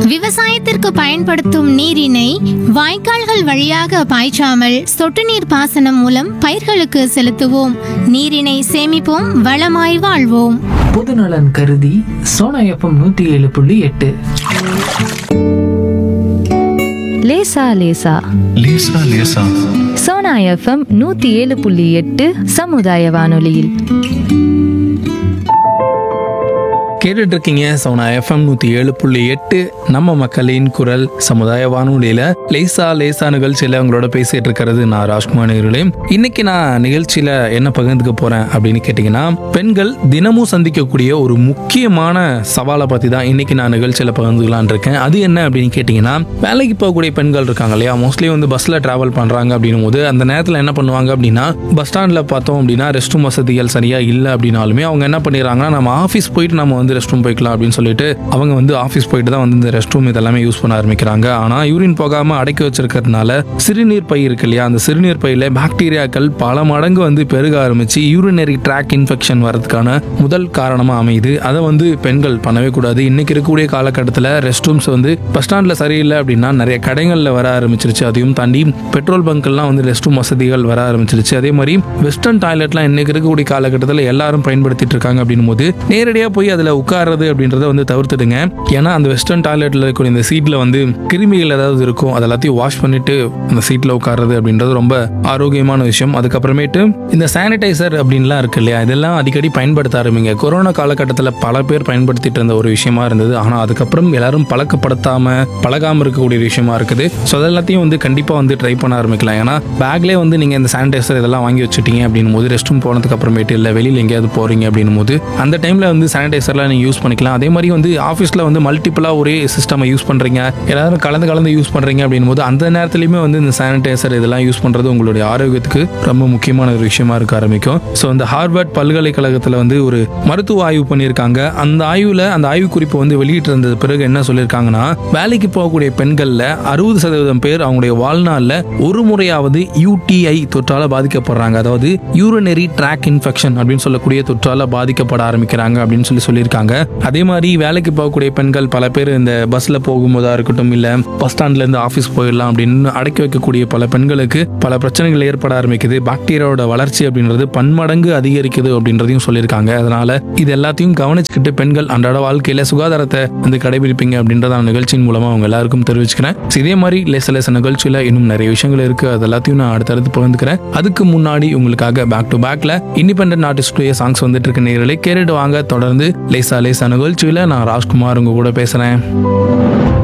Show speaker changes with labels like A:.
A: விவசாயத்திற்கு பயன்படுத்தும் நீரினை வாய்க்கால்கள் வழியாக பாய்ச்சாமல் சொட்டு நீர் பாசனம் மூலம் பயிர்களுக்கு செலுத்துவோம் நீரினை சேமிப்போம் வளமாய் வாழ்வோம்
B: பொதுநலன் கருதி சோனா எஃப்எம் நூத்தி ஏழு புள்ளி எட்டு
C: லேசா லேசா
D: லேசா லேசா
C: சோனா எஃப்எம் நூத்தி ஏழு புள்ளி எட்டு சமுதாய வானொலியில்
E: கேட்டுட்டு இருக்கீங்க சோனா எஃப்எம் நூற்றி ஏழு புள்ளி எட்டு நம்ம மக்களின் குரல் சமுதாய வானொலியில் லேசா லேசா நிகழ்ச்சியில் உங்களோட பேசிட்டு இருக்கிறது நான் ராஜ்குமார் நேர்களே இன்னைக்கு நான் நிகழ்ச்சியில் என்ன பகிர்ந்துக்க போறேன் அப்படின்னு கேட்டிங்கன்னா பெண்கள் தினமும் சந்திக்கக்கூடிய ஒரு முக்கியமான சவாலை பற்றி தான் இன்னைக்கு நான் நிகழ்ச்சியில் பகிர்ந்துக்கலான் இருக்கேன் அது என்ன அப்படின்னு கேட்டிங்கன்னா வேலைக்கு போகக்கூடிய பெண்கள் இருக்காங்க இல்லையா மோஸ்ட்லி வந்து பஸ்ஸில் ட்ராவல் பண்ணுறாங்க அப்படின்னும் போது அந்த நேரத்தில் என்ன பண்ணுவாங்க அப்படின்னா பஸ் ஸ்டாண்டில் பார்த்தோம் அப்படின்னா ரெஸ்ட் ரூம் வசதிகள் சரியா இல்லை அப்படின்னாலுமே அவங்க என்ன பண்ணிடுறாங்கன்னா நம்ம ஆஃபீஸ் போயிட்டு நம்ம வந்து ரெஸ்ட் ரூம் போய்க்கலாம் அப்படின்னு சொல்லிட்டு அவங்க வந்து ஆஃபீஸ் போயிட்டு தான் வந்து இந்த ரெஸ்ட் ரூம் இதெல்லாமே யூஸ் பண்ண ஆரம்பிக்கிறாங்க ஆனால் யூரின் போகாமல் அடக்கி வச்சிருக்கிறதுனால சிறுநீர் பை இருக்கு இல்லையா அந்த சிறுநீர் பையில் பாக்டீரியாக்கள் பல மடங்கு வந்து பெருக ஆரம்பிச்சு யூரினரி ட்ராக் இன்ஃபெக்ஷன் வரதுக்கான முதல் காரணமாக அமையுது அதை வந்து பெண்கள் பண்ணவே கூடாது இன்னைக்கு இருக்கக்கூடிய காலகட்டத்தில் ரெஸ்ட் ரூம்ஸ் வந்து பஸ் ஸ்டாண்டில் சரியில்லை அப்படின்னா நிறைய கடைகளில் வர ஆரம்பிச்சிருச்சு அதையும் தாண்டி பெட்ரோல் பங்க்லாம் வந்து ரெஸ்ட் ரூம் வசதிகள் வர ஆரம்பிச்சிருச்சு அதே மாதிரி வெஸ்டர்ன் டாய்லெட்லாம் இன்னைக்கு இருக்கக்கூடிய காலகட்டத்தில் எல்லாரும் பயன்படுத்திட்டு இருக்காங்க அப்படின்னும் போது நேரடியாக போய் அதில் உட்கார்றது அப்படின்றத வந்து தவிர்த்துடுங்க ஏன்னா அந்த வெஸ்டர்ன் டாய்லெட்டில் இருக்கக்கூடிய இந்த சீட்டில் வந்து கிருமிகள் ஏதாவது இருக்கும் அது எல்லாத்தையும் வாஷ் பண்ணிட்டு அந்த சீட்டில் உட்கார்றது அப்படின்றது ரொம்ப ஆரோக்கியமான விஷயம் அதுக்கப்புறமேட்டு இந்த சானிடைசர் அப்படின்லாம் இருக்கு இல்லையா இதெல்லாம் அடிக்கடி பயன்படுத்த ஆரம்பிங்க கொரோனா காலகட்டத்தில் பல பேர் பயன்படுத்திட்டு இருந்த ஒரு விஷயமா இருந்தது ஆனால் அதுக்கப்புறம் எல்லாரும் பழக்கப்படுத்தாம பழகாம இருக்கக்கூடிய விஷயமா இருக்குது ஸோ அதெல்லாத்தையும் வந்து கண்டிப்பாக வந்து ட்ரை பண்ண ஆரம்பிக்கலாம் ஏன்னா பேக்லேயே வந்து நீங்கள் இந்த சானிடைசர் இதெல்லாம் வாங்கி வச்சுட்டீங்க அப்படின்னும் போது ரெஸ்ட் ரூம் போனதுக்கு அப்புறமேட்டு இல்லை வெளியில் எங்கேயாவது போறீங்க அப்படின்னும் போது அந்த டைமில் வந்து சானிடைசர்லாம் நீங்கள் யூஸ் பண்ணிக்கலாம் அதே மாதிரி வந்து ஆஃபீஸில் வந்து மல்டிபிளாக ஒரே சிஸ்டமை யூஸ் பண்ணுறீங்க எல்லாரும் கலந்து கலந்து யூஸ் பண்ணுறீங்க அப்படின்னும் போது அந்த நேரத்துலையுமே வந்து இந்த சானிடைசர் இதெல்லாம் யூஸ் பண்ணுறது உங்களுடைய ஆரோக்கியத்துக்கு ரொம்ப முக்கியமான ஒரு விஷயமா இருக்க ஆரம்பிக்கும் ஸோ இந்த ஹார்வர்ட் பல்கலைக்கழகத்தில் வந்து ஒரு மருத்துவ ஆய்வு பண்ணியிருக்காங்க அந்த ஆய்வில் அந்த ஆய்வு குறிப்பு வந்து வெளியிட்டு இருந்தது பிறகு என்ன சொல்லியிருக்காங்கன்னா வேலைக்கு போகக்கூடிய பெண்களில் அறுபது சதவீதம் பேர் அவங்களுடைய வாழ்நாளில் ஒரு முறையாவது யூடிஐ தொற்றால பாதிக்கப்படுறாங்க அதாவது யூரினரி ட்ராக் இன்ஃபெக்ஷன் அப்படின்னு சொல்லக்கூடிய தொற்றால பாதிக்கப்பட ஆரம்பிக்கிறாங்க அப்படின்னு சொல்லி சொல்லியிருக்காங்க அதே மாதிரி வேலைக்கு போகக்கூடிய பெண்கள் பல பேர் இந்த பஸ்ல போகும்போதா இருக்கட்டும் இல்ல பஸ் ஸ்டாண்ட்ல இருந்து ஆஃபீஸ் போயிடலாம் அப்படின்னு அடக்கி வைக்கக்கூடிய பல பெண்களுக்கு பல பிரச்சனைகள் ஏற்பட ஆரம்பிக்குது பாக்டீரியாவோட வளர்ச்சி அப்படின்றது பன்மடங்கு அதிகரிக்குது அப்படின்றதையும் சொல்லியிருக்காங்க அதனால இது எல்லாத்தையும் கவனிச்சுக்கிட்டு பெண்கள் அன்றாட வாழ்க்கையில சுகாதாரத்தை வந்து கடைபிடிப்பீங்க அப்படின்றத நான் நிகழ்ச்சியின் மூலமா அவங்க எல்லாருக்கும் தெரிவிச்சுக்கிறேன் So, இதே மாதிரி லேச லேச நிகழ்ச்சியில இன்னும் நிறைய விஷயங்கள் இருக்கு அது எல்லாத்தையும் நான் அடுத்தடுத்து பகிர்ந்துக்கிறேன் அதுக்கு முன்னாடி உங்களுக்காக பேக் டு பேக்ல இண்டிபெண்டன்ட் ஆர்டிஸ்டுடைய சாங்ஸ் வந்துட்டு இருக்க நேரலை கேட்டுட்டு வாங்க தொடர்ந்து லேசா லேசா நிகழ்ச்சியில நான் ராஜ்குமார் உங்க கூட பேசுறேன்